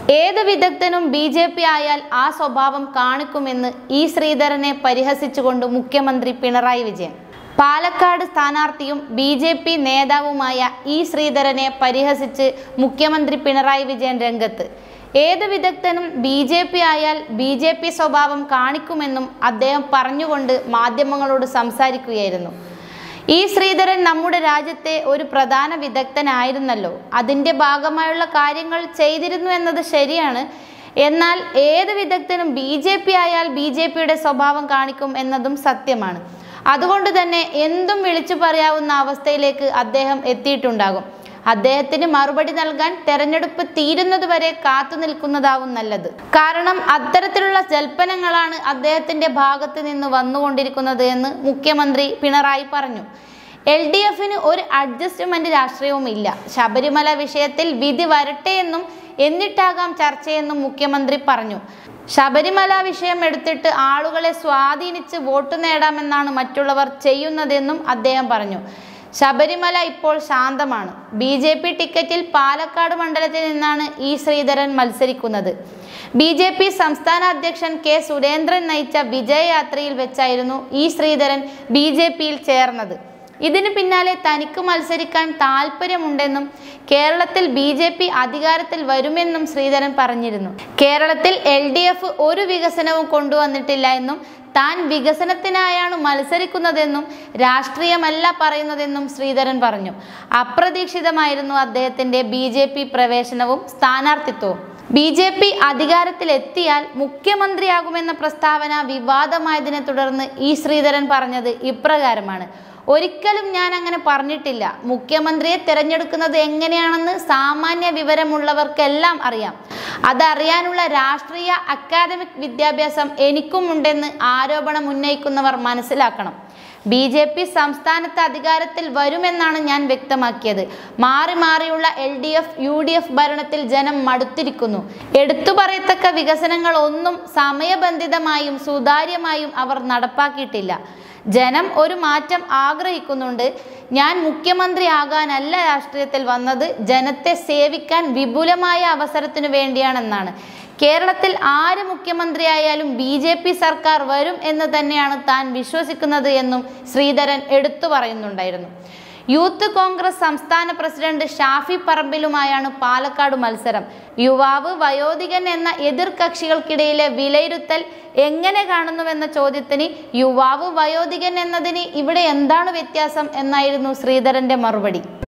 ഏത് വിദഗ്ധനും B J P ആയാൽ ആ സ്വഭാവം കാണിക്കുമെന്ന് ഇ ശ്രീധരനെ പരിഹസിച്ചുകൊണ്ട് മുഖ്യമന്ത്രി പിണറായി വിജയൻ പാലക്കാട് സ്ഥാനാർത്ഥിയും ബി ജെ പി നേതാവുമായ ഇ ശ്രീധരനെ പരിഹസിച്ച് മുഖ്യമന്ത്രി പിണറായി വിജയൻ രംഗത്ത് ഏത് വിദഗ്ധനും ബി ജെ പി ആയാൽ ബി ജെ പി സ്വഭാവം കാണിക്കുമെന്നും അദ്ദേഹം പറഞ്ഞുകൊണ്ട് മാധ്യമങ്ങളോട് സംസാരിക്കുകയായിരുന്നു ഈ ശ്രീധരൻ നമ്മുടെ രാജ്യത്തെ ഒരു പ്രധാന വിദഗ്ധനായിരുന്നല്ലോ അതിൻ്റെ ഭാഗമായുള്ള കാര്യങ്ങൾ ചെയ്തിരുന്നു എന്നത് ശരിയാണ് എന്നാൽ ഏത് വിദഗ്ധനും ബി ജെ പി ആയാൽ ബി ജെ പിയുടെ സ്വഭാവം കാണിക്കും എന്നതും സത്യമാണ് അതുകൊണ്ട് തന്നെ എന്തും വിളിച്ചു പറയാവുന്ന അവസ്ഥയിലേക്ക് അദ്ദേഹം എത്തിയിട്ടുണ്ടാകും അദ്ദേഹത്തിന് മറുപടി നൽകാൻ തെരഞ്ഞെടുപ്പ് തീരുന്നതുവരെ കാത്തു നിൽക്കുന്നതാവും നല്ലത് കാരണം അത്തരത്തിലുള്ള ജൽപ്പനങ്ങളാണ് അദ്ദേഹത്തിന്റെ ഭാഗത്ത് നിന്ന് വന്നുകൊണ്ടിരിക്കുന്നത് എന്ന് മുഖ്യമന്ത്രി പിണറായി പറഞ്ഞു എൽ ഡി എഫിന് ഒരു അഡ്ജസ്റ്റ്മെന്റ് രാഷ്ട്രീയവും ഇല്ല ശബരിമല വിഷയത്തിൽ വിധി വരട്ടെ എന്നും എന്നിട്ടാകാം ചർച്ചയെന്നും മുഖ്യമന്ത്രി പറഞ്ഞു ശബരിമല വിഷയം എടുത്തിട്ട് ആളുകളെ സ്വാധീനിച്ച് വോട്ട് നേടാമെന്നാണ് മറ്റുള്ളവർ ചെയ്യുന്നതെന്നും അദ്ദേഹം പറഞ്ഞു ശബരിമല ഇപ്പോൾ ശാന്തമാണ് ബി ജെ പി ടിക്കറ്റിൽ പാലക്കാട് മണ്ഡലത്തിൽ നിന്നാണ് ഇ ശ്രീധരൻ മത്സരിക്കുന്നത് ബി ജെ പി സംസ്ഥാന അധ്യക്ഷൻ കെ സുരേന്ദ്രൻ നയിച്ച വിജയയാത്രയിൽ വെച്ചായിരുന്നു ഇ ശ്രീധരൻ ബി ജെ പിയിൽ ചേർന്നത് ഇതിനു പിന്നാലെ തനിക്ക് മത്സരിക്കാൻ താല്പര്യമുണ്ടെന്നും കേരളത്തിൽ ബി ജെ പി അധികാരത്തിൽ വരുമെന്നും ശ്രീധരൻ പറഞ്ഞിരുന്നു കേരളത്തിൽ എൽ ഡി എഫ് ഒരു വികസനവും കൊണ്ടുവന്നിട്ടില്ല എന്നും താൻ വികസനത്തിനായാണ് മത്സരിക്കുന്നതെന്നും രാഷ്ട്രീയമല്ല പറയുന്നതെന്നും ശ്രീധരൻ പറഞ്ഞു അപ്രതീക്ഷിതമായിരുന്നു അദ്ദേഹത്തിന്റെ ബി ജെ പി പ്രവേശനവും സ്ഥാനാർത്ഥിത്വവും ബി ജെ പി അധികാരത്തിലെത്തിയാൽ മുഖ്യമന്ത്രിയാകുമെന്ന പ്രസ്താവന വിവാദമായതിനെ തുടർന്ന് ഇ ശ്രീധരൻ പറഞ്ഞത് ഇപ്രകാരമാണ് ഒരിക്കലും ഞാൻ അങ്ങനെ പറഞ്ഞിട്ടില്ല മുഖ്യമന്ത്രിയെ തിരഞ്ഞെടുക്കുന്നത് എങ്ങനെയാണെന്ന് സാമാന്യ വിവരമുള്ളവർക്കെല്ലാം അറിയാം അതറിയാനുള്ള രാഷ്ട്രീയ അക്കാദമിക് വിദ്യാഭ്യാസം എനിക്കും ഉണ്ടെന്ന് ആരോപണം ഉന്നയിക്കുന്നവർ മനസ്സിലാക്കണം ബി ജെ പി സംസ്ഥാനത്ത് അധികാരത്തിൽ വരുമെന്നാണ് ഞാൻ വ്യക്തമാക്കിയത് മാറി മാറിയുള്ള L D F U D F ഭരണത്തിൽ ജനം മടുത്തിരിക്കുന്നു എടുത്തു പറയത്തക്ക വികസനങ്ങൾ ഒന്നും സമയബന്ധിതമായും സുതാര്യമായും അവർ നടപ്പാക്കിയിട്ടില്ല ജനം ഒരു മാറ്റം ആഗ്രഹിക്കുന്നുണ്ട് ഞാൻ മുഖ്യമന്ത്രി ആകാനല്ല രാഷ്ട്രീയത്തിൽ വന്നത് ജനത്തെ സേവിക്കാൻ വിപുലമായ അവസരത്തിനു വേണ്ടിയാണെന്നാണ് കേരളത്തിൽ ആര് മുഖ്യമന്ത്രിയായാലും ബി ജെ പി സർക്കാർ വരും എന്ന് തന്നെയാണ് താൻ വിശ്വസിക്കുന്നത് എന്നും ശ്രീധരൻ എടുത്തു പറയുന്നുണ്ടായിരുന്നു യൂത്ത് കോൺഗ്രസ് സംസ്ഥാന പ്രസിഡന്റ് ഷാഫി പറമ്പിലുമായാണ് പാലക്കാട് മത്സരം യുവാവ് വയോധികൻ എന്ന എതിർ കക്ഷികൾക്കിടയിലെ വിലയിരുത്തൽ എങ്ങനെ കാണുന്നുവെന്ന ചോദ്യത്തിന് യുവാവ് വയോധികൻ എന്നതിന് ഇവിടെ എന്താണ് വ്യത്യാസം എന്നായിരുന്നു ശ്രീധരന്റെ മറുപടി